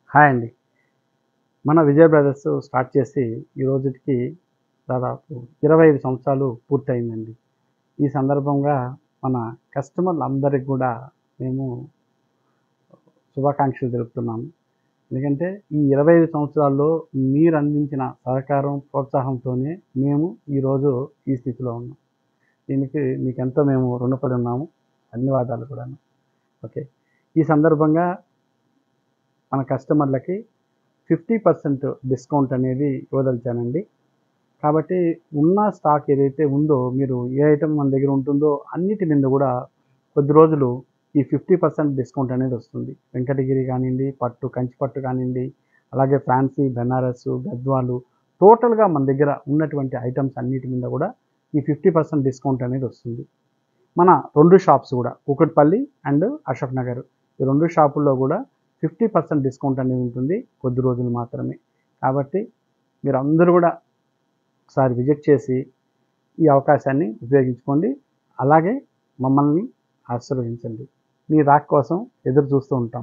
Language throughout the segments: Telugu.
హాయ్ అండి మన విజయ్ బ్రదర్స్ స్టార్ట్ చేసి ఈ రోజుకి దాదాపు ఇరవై ఐదు సంవత్సరాలు పూర్తయిందండి ఈ సందర్భంగా మన కస్టమర్లు అందరికి కూడా మేము శుభాకాంక్షలు తెలుపుతున్నాము ఎందుకంటే ఈ ఇరవై ఐదు సంవత్సరాల్లో మీరు అందించిన సహకారం ప్రోత్సాహంతోనే మేము ఈరోజు ఈ స్థితిలో ఉన్నాం దీనికి మీకు ఎంతో మేము రుణపడి ఉన్నాము ధన్యవాదాలు కూడా ఓకే ఈ సందర్భంగా మన కస్టమర్లకి ఫిఫ్టీ పర్సెంట్ డిస్కౌంట్ అనేది ఇవ్వదలిచానండి కాబట్టి ఉన్న స్టాక్ ఏదైతే ఉందో మీరు ఏ ఐటమ్ మన దగ్గర ఉంటుందో అన్నిటి మీద కూడా కొద్ది రోజులు ఈ ఫిఫ్టీ పర్సెంట్ డిస్కౌంట్ అనేది వస్తుంది వెంకటగిరి కానివ్వండి పట్టు కంచి పట్టు కానివ్వండి అలాగే ఫ్యాన్సీ బెనారస్ గద్వాలు టోటల్గా మన దగ్గర ఉన్నటువంటి ఐటమ్స్ అన్నిటి మీద కూడా ఈ ఫిఫ్టీ పర్సెంట్ డిస్కౌంట్ అనేది వస్తుంది మన రెండు షాప్స్ కూడా కూకట్పల్లి అండ్ అశోక్ నగర్ ఈ రెండు షాపుల్లో కూడా ఫిఫ్టీ పర్సెంట్ డిస్కౌంట్ అనేది ఉంటుంది కొద్ది రోజులు మాత్రమే కాబట్టి మీరు అందరూ కూడా ఒకసారి విజిట్ చేసి ఈ అవకాశాన్ని ఉపయోగించుకోండి అలాగే మమ్మల్ని ఆశీర్వదించండి మీ రాక్ కోసం ఎదురు చూస్తూ ఉంటాం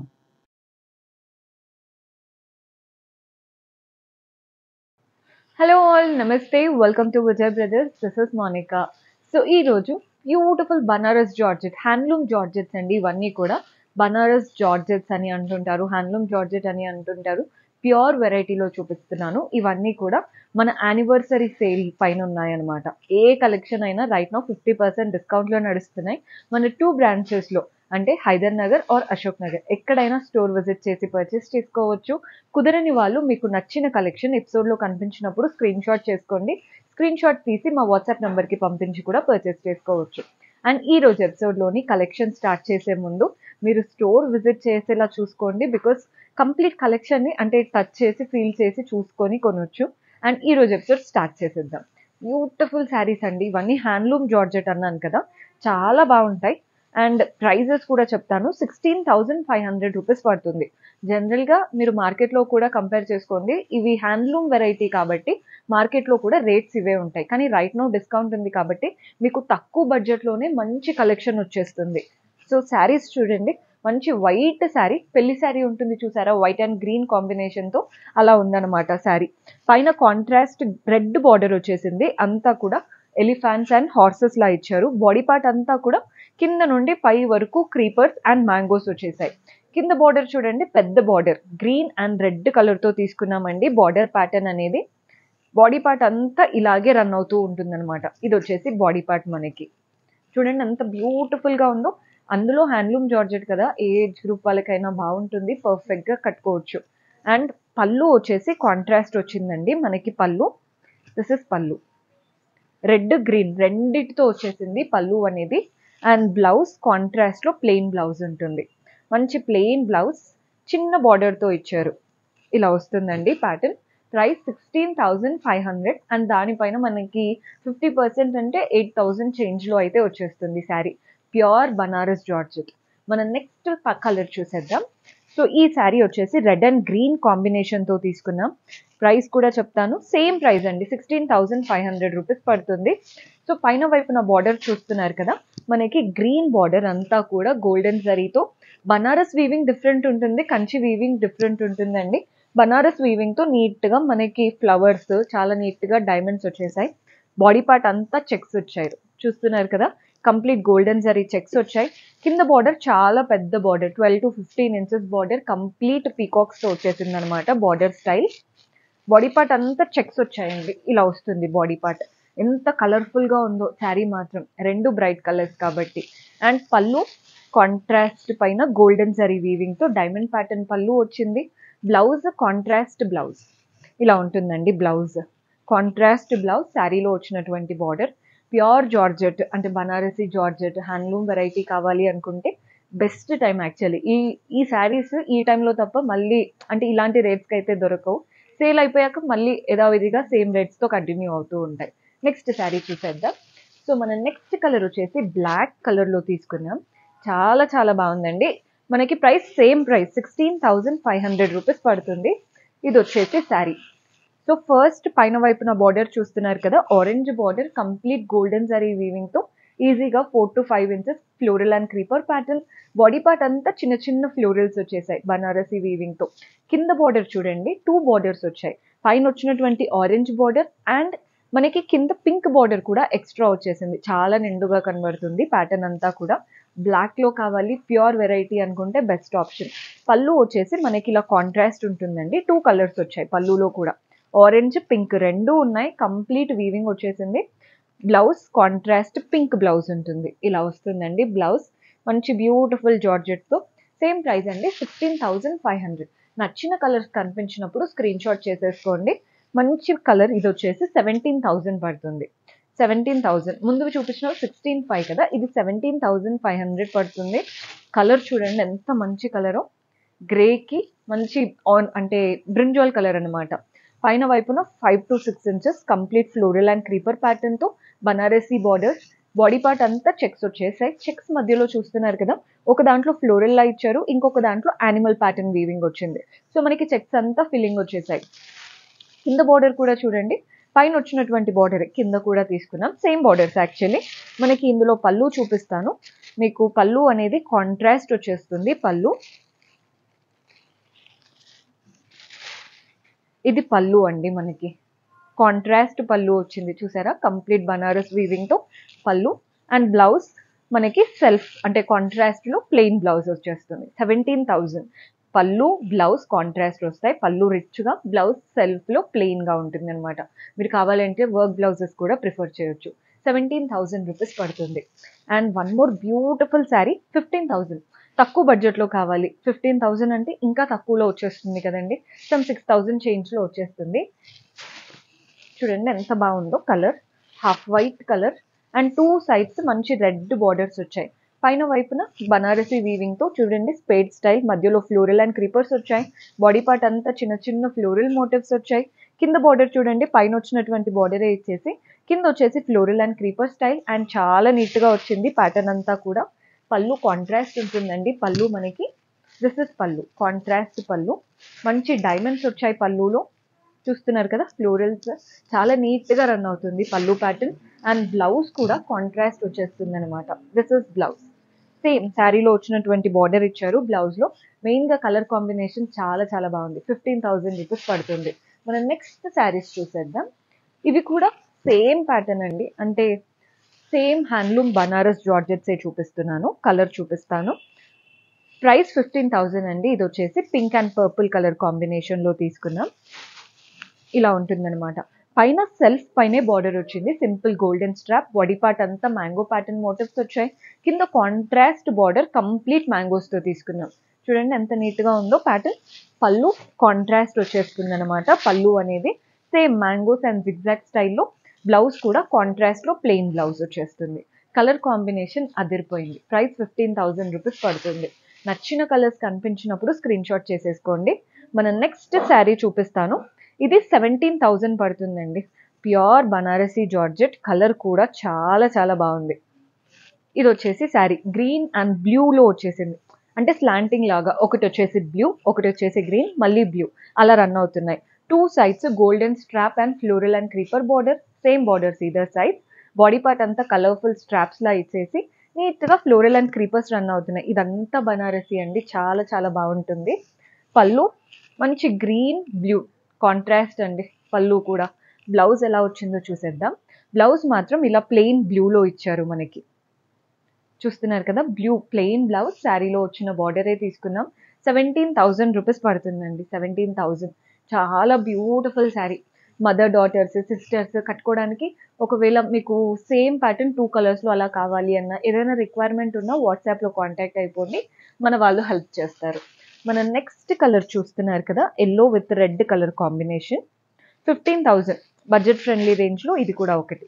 హలో ఆల్ నమస్తే welcome to Vijay brothers this is Monica so ఈ రోజు beautiful Banaras georgette handloom georgettes అండి ఇవన్నీ కూడా బనారస్ జార్జెట్స్ అని అంటుంటారు హ్యాండ్లూమ్ జార్జెట్ అని అంటుంటారు ప్యూర్ వెరైటీలో చూపిస్తున్నాను ఇవన్నీ కూడా మన యానివర్సరీ సేల్ పైన ఉన్నాయన్నమాట ఏ కలెక్షన్ అయినా రైట్ నో ఫిఫ్టీ పర్సెంట్ డిస్కౌంట్లో నడుస్తున్నాయి మన టూ బ్రాంచెస్లో అంటే హైదర్ నగర్ ఆర్ అశోక్ నగర్ ఎక్కడైనా స్టోర్ విజిట్ చేసి పర్చేస్ చేసుకోవచ్చు కుదరని వాళ్ళు మీకు నచ్చిన కలెక్షన్ ఎపిసోడ్లో కనిపించినప్పుడు స్క్రీన్ షాట్ చేసుకోండి స్క్రీన్ షాట్ తీసి మా వాట్సాప్ నెంబర్కి పంపించి కూడా పర్చేస్ చేసుకోవచ్చు అండ్ ఈ రోజు ఎపిసోడ్లోని కలెక్షన్ స్టార్ట్ చేసే ముందు మీరు స్టోర్ విజిట్ చేసేలా చూసుకోండి బికాస్ కంప్లీట్ కలెక్షన్ని అంటే టచ్ చేసి ఫీల్ చేసి చూసుకొని కొనొచ్చు అండ్ ఈ రోజు ఎపిసోడ్ స్టార్ట్ చేసేద్దాం బ్యూటిఫుల్ శారీస్ అండి ఇవన్నీ హ్యాండ్లూమ్ జార్జెట్ అన్నాను కదా చాలా బాగుంటాయి అండ్ ప్రైజెస్ కూడా చెప్తాను sixteen thousand five hundred rupees పడుతుంది జనరల్గా మీరు మార్కెట్లో కూడా కంపేర్ చేసుకోండి ఇవి హ్యాండ్లూమ్ వెరైటీ కాబట్టి మార్కెట్లో కూడా రేట్స్ ఇవే ఉంటాయి కానీ రైట్ నో డిస్కౌంట్ ఉంది కాబట్టి మీకు తక్కువ బడ్జెట్లోనే మంచి కలెక్షన్ వచ్చేస్తుంది సో శారీస్ చూడండి మంచి వైట్ శారీ పెళ్లి శారీ ఉంటుంది చూసారా వైట్ అండ్ గ్రీన్ కాంబినేషన్తో అలా ఉందన్నమాట శారీ పైన కాంట్రాస్ట్ రెడ్ బార్డర్ వచ్చేసింది అంతా కూడా ఎలిఫాంట్స్ అండ్ హార్సెస్ లా ఇచ్చారు బాడీ పార్ట్ అంతా కూడా కింద నుండి పై వరకు క్రీపర్స్ అండ్ మ్యాంగోస్ వచ్చేసాయి కింద బార్డర్ చూడండి పెద్ద బార్డర్ గ్రీన్ అండ్ రెడ్ కలర్తో తీసుకున్నామండి బార్డర్ ప్యాటర్న్ అనేది బాడీ పార్ట్ అంతా ఇలాగే రన్ అవుతూ ఉంటుందన్నమాట ఇది వచ్చేసి బాడీ పార్ట్ మనకి చూడండి ఎంత బ్యూటిఫుల్గా ఉందో అందులో హ్యాండ్లూమ్ జార్జెట్ కదా ఏ ఏజ్ గ్రూప్ వాళ్ళకైనా బాగుంటుంది పర్ఫెక్ట్గా కట్టుకోవచ్చు అండ్ పళ్ళు వచ్చేసి కాంట్రాస్ట్ వచ్చిందండి మనకి పళ్ళు దిస్ ఇస్ పళ్ళు రెడ్ గ్రీన్ రెండిటితో వచ్చేసింది పళ్ళు అనేది అండ్ బ్లౌజ్ కాంట్రాస్ట్లో ప్లెయిన్ బ్లౌజ్ ఉంటుంది మంచి ప్లెయిన్ బ్లౌజ్ చిన్న బార్డర్తో ఇచ్చారు ఇలా వస్తుందండి pattern price sixteen thousand five hundred and దానిపైన మనకి ఫిఫ్టీ పర్సెంట్ అంటే ఎయిట్ థౌజండ్ చేంజ్లో అయితే వచ్చేస్తుంది శారీ ప్యూర్ బనారస్ జార్జెట్ మనం నెక్స్ట్ కలర్ చూసేద్దాం సో ఈ శారీ వచ్చేసి రెడ్ అండ్ గ్రీన్ కాంబినేషన్తో తీసుకున్నాం ప్రైస్ కూడా చెప్తాను సేమ్ ప్రైస్ అండి sixteen thousand five hundred rupees పడుతుంది సో పైన వైపున బార్డర్ చూస్తున్నారు కదా మనకి గ్రీన్ బార్డర్ అంతా కూడా గోల్డెన్ జరీతో బనారస్ వీవింగ్ డిఫరెంట్ ఉంటుంది కంచి వీవింగ్ డిఫరెంట్ ఉంటుందండి బనారస్ వీవింగ్తో నీట్గా మనకి ఫ్లవర్స్ చాలా నీట్గా డైమండ్స్ వచ్చేసాయి బాడీ పార్ట్ అంతా చెక్స్ వచ్చాయి చూస్తున్నారు కదా కంప్లీట్ గోల్డెన్ జరీ చెక్స్ వచ్చాయి కింద బార్డర్ చాలా పెద్ద border twelve to fifteen inches border complete పీకాక్స్తో వచ్చేసింది అనమాట బార్డర్ స్టైల్ బాడీ పార్ట్ అంతా చెక్స్ వచ్చాయండి ఇలా వస్తుంది బాడీ పార్ట్ ఎంత కలర్ఫుల్గా ఉందో శారీ మాత్రం రెండు బ్రైట్ కలర్స్ కాబట్టి అండ్ పళ్ళు కాంట్రాస్ట్ పైన గోల్డెన్ జరీ వీవింగ్తో డైమండ్ ప్యాటర్న్ పళ్ళు వచ్చింది బ్లౌజ్ కాంట్రాస్ట్ బ్లౌజ్ ఇలా ఉంటుందండి బ్లౌజ్ కాంట్రాస్ట్ బ్లౌజ్ శారీలో వచ్చినటువంటి బార్డర్ ప్యూర్ జార్జెట్ అంటే బనారసి జార్జెట్ హ్యాండ్లూమ్ వెరైటీ కావాలి అనుకుంటే బెస్ట్ టైం యాక్చువల్లీ ఈ ఈ శారీస్ ఈ టైంలో తప్ప మళ్ళీ అంటే ఇలాంటి రేట్స్కి అయితే దొరకవు సేల్ అయిపోయాక మళ్ళీ యథావిధిగా సేమ్ రేట్స్తో కంటిన్యూ అవుతూ ఉంటాయి నెక్స్ట్ శారీ చూసేద్దాం సో మన నెక్స్ట్ కలర్ వచ్చేసి బ్లాక్ కలర్లో తీసుకున్నాం చాలా చాలా బాగుందండి మనకి price same price sixteen thousand five hundred rupees పడుతుంది ఇది వచ్చేసి శారీ సో ఫస్ట్ పైన వైపున బార్డర్ చూస్తున్నారు కదా ఆరెంజ్ బార్డర్ కంప్లీట్ గోల్డెన్ జరీ వీవింగ్తో ఈజీగా four to five inches floral and creeper pattern body part అంతా చిన్న చిన్న ఫ్లోరల్స్ వచ్చేసాయి బనారసి వీవింగ్ తో కింద బార్డర్ చూడండి టూ బార్డర్స్ వచ్చాయి పైన వచ్చినటువంటి ఆరెంజ్ బార్డర్ అండ్ మనకి కింద పింక్ బార్డర్ కూడా ఎక్స్ట్రా వచ్చేసింది చాలా నిండుగా కనబడుతుంది ప్యాటర్న్ అంతా కూడా బ్లాక్ లో కావాలి ప్యూర్ వెరైటీ అనుకుంటే బెస్ట్ ఆప్షన్ పళ్ళు వచ్చేసి మనకి ఇలా కాంట్రాస్ట్ ఉంటుందండి టూ కలర్స్ వచ్చాయి పళ్ళులో కూడా ఆరెంజ్ పింక్ రెండు ఉన్నాయి కంప్లీట్ వీవింగ్ వచ్చేసింది బ్లౌజ్ కాంట్రాస్ట్ పింక్ బ్లౌజ్ ఉంటుంది ఇలా వస్తుందండి బ్లౌజ్ మంచి బ్యూటిఫుల్ జార్జెట్తో సేమ్ ప్రైస్ అండి సిక్స్టీన్ థౌజండ్ ఫైవ్ హండ్రెడ్ నచ్చిన కలర్స్ కనిపించినప్పుడు స్క్రీన్ షాట్ చేసేసుకోండి మంచి కలర్ ఇది వచ్చేసి సెవెంటీన్ థౌజండ్ పడుతుంది సెవెంటీన్ థౌజండ్ ముందు చూపించిన సిక్స్టీన్ ఫైవ్ కదా ఇది సెవెంటీన్ థౌజండ్ ఫైవ్ హండ్రెడ్ పడుతుంది కలర్ చూడండి ఎంత మంచి కలరో గ్రేకి మంచి ఆన్ అంటే బ్రింజాల్ కలర్ అన్నమాట పైన వైపున five to six inches complete floral and creeper ప్యాటర్న్తో బనారసీ బార్డర్స్ బాడీ పార్ట్ అంతా చెక్స్ వచ్చేసాయి చెక్స్ మధ్యలో చూస్తున్నారు కదా ఒక దాంట్లో ఫ్లోరల్ లా ఇచ్చారు ఇంకొక దాంట్లో యానిమల్ ప్యాటర్న్ వీవింగ్ వచ్చింది సో మనకి చెక్స్ అంతా ఫిల్లింగ్ వచ్చేసాయి కింద బార్డర్ కూడా చూడండి పైన వచ్చినటువంటి బార్డర్ కింద కూడా తీసుకున్నాం సేమ్ బార్డర్స్ యాక్చువల్లీ మనకి ఇందులో పళ్ళు చూపిస్తాను మీకు పళ్ళు అనేది కాంట్రాస్ట్ వచ్చేస్తుంది పళ్ళు ఇది పళ్ళు అండి మనకి కాంట్రాస్ట్ పళ్ళు వచ్చింది చూసారా కంప్లీట్ బనారస్ వీవింగ్ తో పళ్ళు అండ్ బ్లౌజ్ మనకి సెల్ఫ్ అంటే కాంట్రాస్ట్ లో ప్లెయిన్ బ్లౌజ్ వచ్చేస్తుంది సెవెంటీన్ థౌజండ్ పళ్ళు బ్లౌజ్ కాంట్రాస్ట్ వస్తాయి పళ్ళు రిచ్ గా బ్లౌజ్ సెల్ఫ్ లో ప్లెయిన్ గా ఉంటుంది అనమాట మీరు కావాలంటే వర్క్ బ్లౌజెస్ కూడా ప్రిఫర్ చేయొచ్చు సెవెంటీన్ థౌసండ్ రూపీస్ పడుతుంది and one more beautiful sari fifteen thousand తక్కువ బడ్జెట్లో కావాలి ఫిఫ్టీన్ థౌసండ్ అంటే ఇంకా తక్కువలో వచ్చేస్తుంది కదండి సమ్ సిక్స్ థౌసండ్ చేంజ్లో వచ్చేస్తుంది చూడండి ఎంత బాగుందో colour half white colour and two sides మంచి రెడ్ బార్డర్స్ వచ్చాయి పైన వైపున బనారసి వీవింగ్ తో చూడండి స్పేడ్ స్టైల్ మధ్యలో ఫ్లోరల్ అండ్ క్రీపర్స్ వచ్చాయి బాడీ పార్ట్ అంతా చిన్న చిన్న ఫ్లోరల్ మోటివ్స్ వచ్చాయి కింద బార్డర్ చూడండి పైన వచ్చినటువంటి బార్డరే ఇచ్చేసి కింద వచ్చేసి floral and creeper style and చాలా నీట్ గా వచ్చింది ప్యాటర్న్ అంతా కూడా పళ్ళు కాంట్రాస్ట్ ఉంటుందండి పళ్ళు మనకి దిస్ ఇస్ పళ్ళు కాంట్రాస్ట్ పళ్ళు మంచి డైమండ్స్ వచ్చాయి పళ్ళులో చూస్తున్నారు కదా ఫ్లోరల్స్ చాలా నీట్ గా రన్ అవుతుంది పళ్ళు ప్యాటర్న్ అండ్ బ్లౌజ్ కూడా కాంట్రాస్ట్ వచ్చేస్తుంది అనమాట దిస్ ఇస్ బ్లౌజ్ సేమ్ శారీలో వచ్చినటువంటి బార్డర్ ఇచ్చారు బ్లౌజ్ లో మెయిన్ గా కలర్ కాంబినేషన్ చాలా చాలా బాగుంది ఫిఫ్టీన్ థౌసండ్ రూపీస్ పడుతుంది మనం నెక్స్ట్ శారీస్ చూసేద్దాం ఇవి కూడా సేమ్ ప్యాటర్న్ అండి అంటే సేమ్ హ్యాండ్లూమ్ బనారస్ జార్జెట్స్ ఏ చూపిస్తున్నాను కలర్ చూపిస్తాను ప్రైస్ ఫిఫ్టీన్ థౌజండ్ అండి ఇది వచ్చేసి pink and purple colour combination లో తీసుకున్నాం ఇలా ఉంటుందన్నమాట పైన సెల్ఫ్ పైనే బార్డర్ వచ్చింది simple golden strap body part అంతా మ్యాంగో ప్యాటర్న్ మోటివ్స్ వచ్చాయి కింద కాంట్రాస్ట్ బార్డర్ కంప్లీట్ మ్యాంగోస్ తో తీసుకున్నాం చూడండి ఎంత నీట్ గా ఉందో ప్యాటర్న్ పళ్ళు కాంట్రాస్ట్ వచ్చేస్తుంది అనమాట పళ్ళు అనేది సేమ్ మ్యాంగోస్ అండ్ జిగ్జాగ్ స్టైల్లో బ్లౌజ్ కూడా కాంట్రాస్ట్ లో ప్లెయిన్ బ్లౌజ్ వచ్చేస్తుంది కలర్ కాంబినేషన్ అదిరిపోయింది ప్రైస్ ఫిఫ్టీన్ థౌసండ్ రూపీస్ పడుతుంది నచ్చిన కలర్స్ కనిపించినప్పుడు స్క్రీన్ షాట్ చేసేసుకోండి మన నెక్స్ట్ శారీ చూపిస్తాను ఇది సెవెంటీన్ థౌజండ్ పడుతుందండి ప్యూర్ బనారసీ జార్జెట్ కలర్ కూడా చాలా చాలా బాగుంది ఇది వచ్చేసి శారీ గ్రీన్ అండ్ బ్లూలో వచ్చేసింది అంటే స్లాంటింగ్ లాగా ఒకటి వచ్చేసి బ్లూ ఒకటి వచ్చేసి గ్రీన్ మళ్ళీ బ్లూ అలా రన్ అవుతున్నాయి two sides golden strap and floral and creeper border same borders ఇదర్ సైడ్ బాడీ పార్ట్ అంతా కలర్ఫుల్ స్ట్రాప్స్ లా ఇచ్చేసి నీట్ గా ఫ్లోరల్ అండ్ క్రీపర్స్ రన్ అవుతున్నాయి ఇదంతా బనారసి అండి చాలా చాలా బాగుంటుంది పళ్ళు మంచి గ్రీన్ బ్లూ కాంట్రాస్ట్ అండి పళ్ళు కూడా బ్లౌజ్ ఎలా వచ్చిందో చూసేద్దాం బ్లౌజ్ మాత్రం ఇలా ప్లెయిన్ బ్లూలో ఇచ్చారు మనకి చూస్తున్నారు కదా బ్లూ ప్లెయిన్ బ్లౌజ్ శారీలో వచ్చిన బార్డరే తీసుకున్నాం సెవెంటీన్ థౌజండ్ రూపీస్ పడుతుందండి సెవెంటీన్ థౌజండ్ చాలా beautiful sari mother daughters sisters కట్టుకోవడానికి ఒకవేళ మీకు సేమ్ ప్యాటర్న్ టూ కలర్స్లో అలా కావాలి అన్న ఏదైనా రిక్వైర్మెంట్ ఉన్నా వాట్సాప్లో కాంటాక్ట్ అయిపోండి మన వాళ్ళు హెల్ప్ చేస్తారు మన నెక్స్ట్ కలర్ చూస్తున్నారు కదా yellow with red colour combination fifteen thousand budget friendly రేంజ్లో ఇది కూడా ఒకటి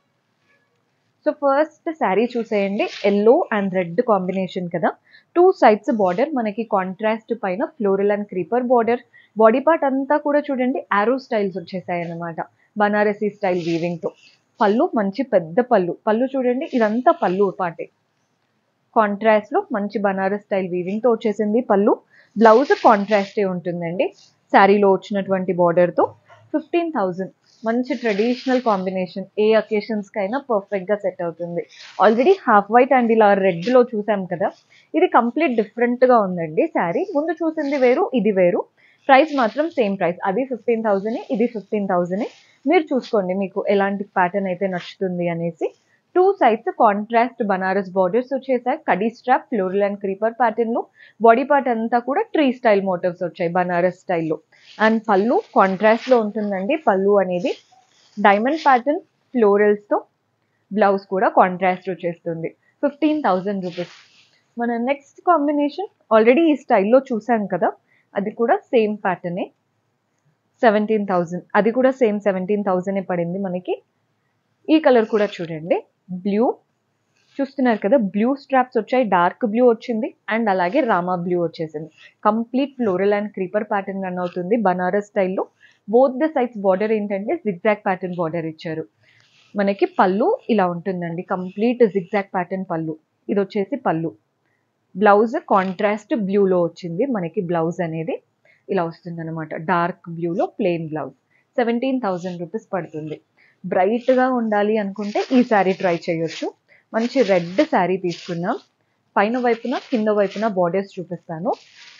సో ఫస్ట్ శారీ చూసేయండి ఎల్లో అండ్ రెడ్ కాంబినేషన్ కదా టూ సైడ్స్ బార్డర్ మనకి కాంట్రాస్ట్ పైన floral and creeper border body part అంతా కూడా చూడండి ఆరో స్టైల్స్ వచ్చేసాయి అన్నమాట బనారసీ స్టైల్ వీవింగ్ తో పళ్ళు మంచి పెద్ద పళ్ళు పళ్ళు చూడండి ఇదంతా పళ్ళు పాటే కాంట్రాస్ట్ లో మంచి బనారస్ స్టైల్ వీవింగ్ తో వచ్చేసింది పళ్ళు బ్లౌజ్ కాంట్రాస్టే ఉంటుందండి శారీలో వచ్చినటువంటి బార్డర్ తో ఫిఫ్టీన్ థౌజండ్ మంచి ట్రెడిషనల్ కాంబినేషన్ ఏ అకేషన్స్కి అయినా పర్ఫెక్ట్గా సెట్ అవుతుంది ఆల్రెడీ హాఫ్ వైట్ అండ్ ఇలా రెడ్లో చూసాం కదా ఇది కంప్లీట్ డిఫరెంట్గా ఉందండి శారీ ముందు చూసింది వేరు ఇది వేరు ప్రైస్ మాత్రం సేమ్ ప్రైస్ అది ఫిఫ్టీన్ థౌజండ్ ఇది ఫిఫ్టీన్ థౌజండ్ మీరు చూసుకోండి మీకు ఎలాంటి ప్యాటర్న్ అయితే నచ్చుతుంది అనేసి two sides contrast Banaras borders వచ్చేసాయి కడీ స్ట్రాప్ ఫ్లోరల్ అండ్ క్రీపర్ ప్యాటర్న్లో బాడీ పార్ట్ అంతా కూడా ట్రీ స్టైల్ మోటివ్స్ వచ్చాయి బనారస్ స్టైల్లో అండ్ పళ్ళు కాంట్రాస్ట్లో ఉంటుందండి పళ్ళు అనేది డైమండ్ ప్యాటర్న్ ఫ్లోరల్స్తో బ్లౌజ్ కూడా కాంట్రాస్ట్ వచ్చేస్తుంది ఫిఫ్టీన్ థౌజండ్ రూపీస్ మన నెక్స్ట్ కాంబినేషన్ ఆల్రెడీ ఈ స్టైల్లో చూసాం కదా అది కూడా సేమ్ ప్యాటర్నే సెవెంటీన్ థౌజండ్ అది కూడా సేమ్ సెవెంటీన్ థౌజండే పడింది మనకి ఈ కలర్ కూడా చూడండి బ్లూ చూస్తున్నారు కదా బ్లూ స్ట్రాప్స్ వచ్చాయి డార్క్ బ్లూ వచ్చింది అండ్ అలాగే రామా బ్లూ వచ్చేసింది complete floral and creeper pattern run అవుతుంది బనారస్ స్టైల్లో బోత్ ద సైడ్స్ బార్డర్ ఏంటంటే జిగ్జాగ్ ప్యాటర్న్ బార్డర్ ఇచ్చారు మనకి పళ్ళు ఇలా ఉంటుందండి కంప్లీట్ జిగ్జాగ్ ప్యాటర్న్ పళ్ళు ఇది వచ్చేసి పళ్ళు బ్లౌజ్ కాంట్రాస్ట్ బ్లూలో వచ్చింది మనకి బ్లౌజ్ అనేది ఇలా వస్తుంది అనమాట డార్క్ బ్లూలో plain blouse seventeen thousand rupees పడుతుంది బ్రైట్గా ఉండాలి అనుకుంటే ఈ శారీ ట్రై చేయొచ్చు మంచి రెడ్ శారీ తీసుకున్నాం పైన వైపున కింద వైపున బార్డర్స్ చూపిస్తాను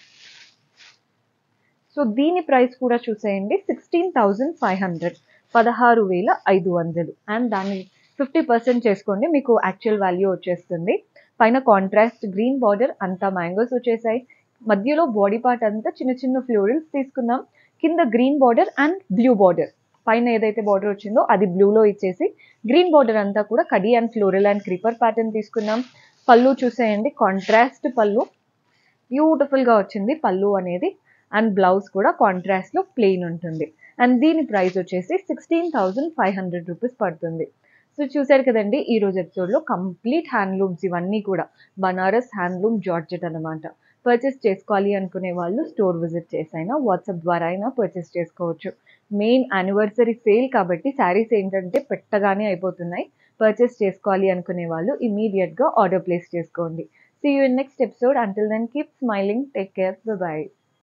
సో దీని ప్రైస్ కూడా చూసేయండి సిక్స్టీన్ థౌజండ్ ఫైవ్ హండ్రెడ్ పదహారు వేల ఐదు వందలు అండ్ దాన్ని ఫిఫ్టీ పర్సెంట్ చేసుకోండి మీకు యాక్చువల్ వాల్యూ వచ్చేస్తుంది పైన కాంట్రాస్ట్ గ్రీన్ బార్డర్ అంతా మ్యాంగోస్ వచ్చేసాయి మధ్యలో బాడీ పార్ట్ అంతా చిన్న చిన్న ఫ్లోరల్స్ తీసుకున్నాం కింద green border and blue border పైన ఏదైతే బార్డర్ వచ్చిందో అది బ్లూలో ఇచ్చేసి గ్రీన్ బార్డర్ అంతా కూడా కడీ and floral and creeper pattern తీసుకున్నాం పళ్ళు చూసేయండి కాంట్రాస్ట్ పళ్ళు బ్యూటిఫుల్గా వచ్చింది పళ్ళు అనేది అండ్ బ్లౌజ్ కూడా కాంట్రాస్ట్లో ప్లెయిన్ ఉంటుంది అండ్ దీని ప్రైస్ వచ్చేసి sixteen thousand five hundred rupees పడుతుంది సో చూసారు కదండి ఈ రోజు ఎపిసోడ్లో కంప్లీట్ హ్యాండ్లూమ్స్ ఇవన్నీ కూడా బనారస్ హ్యాండ్లూమ్ జార్జెట్ అనమాట పర్చేస్ చేసుకోవాలి అనుకునే వాళ్ళు స్టోర్ విజిట్ చేసైనా వాట్సాప్ ద్వారా అయినా పర్చేస్ చేసుకోవచ్చు మెయిన్ యానివర్సరీ సేల్ కాబట్టి శారీస్ ఏంటంటే పెట్టగానే అయిపోతున్నాయి పర్చేస్ చేసుకోవాలి అనుకునే వాళ్ళు ఇమీడియట్గా ఆర్డర్ ప్లేస్ చేసుకోండి see you in next episode until then keep smiling take care by